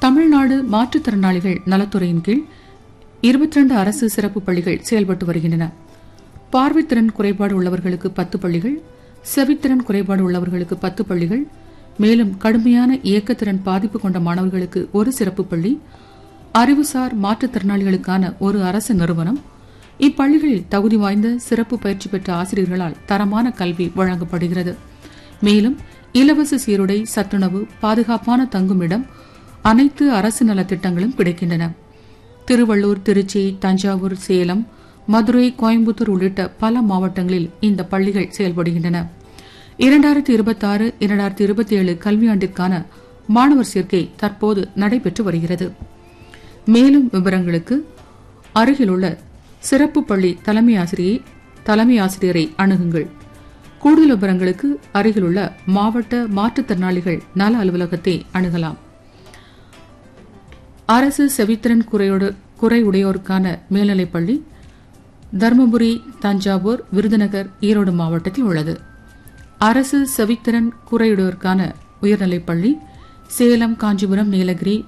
தமிழ்நாடு மாற்றுத்திறனாளிகள் நலத்துறையின் கீழ் இருபத்தி ரெண்டு அரசு சிறப்பு பள்ளிகள் செயல்பட்டு வருகின்றன பார்வைத்திறன் குறைபாடு உள்ளவர்களுக்கு பத்து பள்ளிகள் செவித்திறன் குறைபாடு உள்ளவர்களுக்கு பத்து பள்ளிகள் மேலும் கடுமையான இயக்கத்திறன் பாதிப்பு கொண்ட மாணவர்களுக்கு ஒரு சிறப்பு பள்ளி அறிவுசார் மாற்றுத்திறனாளிகளுக்கான ஒரு அரசு நிறுவனம் இப்பள்ளிகளில் தகுதி வாய்ந்த சிறப்பு பயிற்சி பெற்ற ஆசிரியர்களால் தரமான கல்வி வழங்கப்படுகிறது மேலும் இலவச சீருடை சத்துணவு பாதுகாப்பான தங்குமிடம் அனைத்து அரசு நலத்திட்டங்களும் கிடைக்கின்றன திருவள்ளூர் திருச்சி தஞ்சாவூர் சேலம் மதுரை கோயம்புத்தூர் உள்ளிட்ட பல மாவட்டங்களில் இந்த பள்ளிகள் செயல்படுகின்றன இரண்டாயிரத்தி இருபத்தி ஆறு இரண்டாயிரத்தி இருபத்தி ஏழு கல்வியாண்டிற்கான மாணவர் சேர்க்கை தற்போது நடைபெற்று வருகிறது மேலும் விவரங்களுக்கு அருகிலுள்ள சிறப்பு பள்ளி தலைமை ஆசிரியை தலைமை ஆசிரியரை அணுகுங்கள் கூடுதல் விவரங்களுக்கு அருகிலுள்ள மாவட்ட மாற்றுத்திறனாளிகள் நல அலுவலகத்தை அணுகலாம் அரசு செவித்திறன் குறையோடு குறையுடையோருக்கான மேல்நிலைப்பள்ளி தருமபுரி தஞ்சாவூர் விருதுநகர் ஈரோடு மாவட்டத்தில் உள்ளது அரசு செவித்திறன் குறையுடையோருக்கான உயர்நிலைப்பள்ளி சேலம் காஞ்சிபுரம் நீலகிரி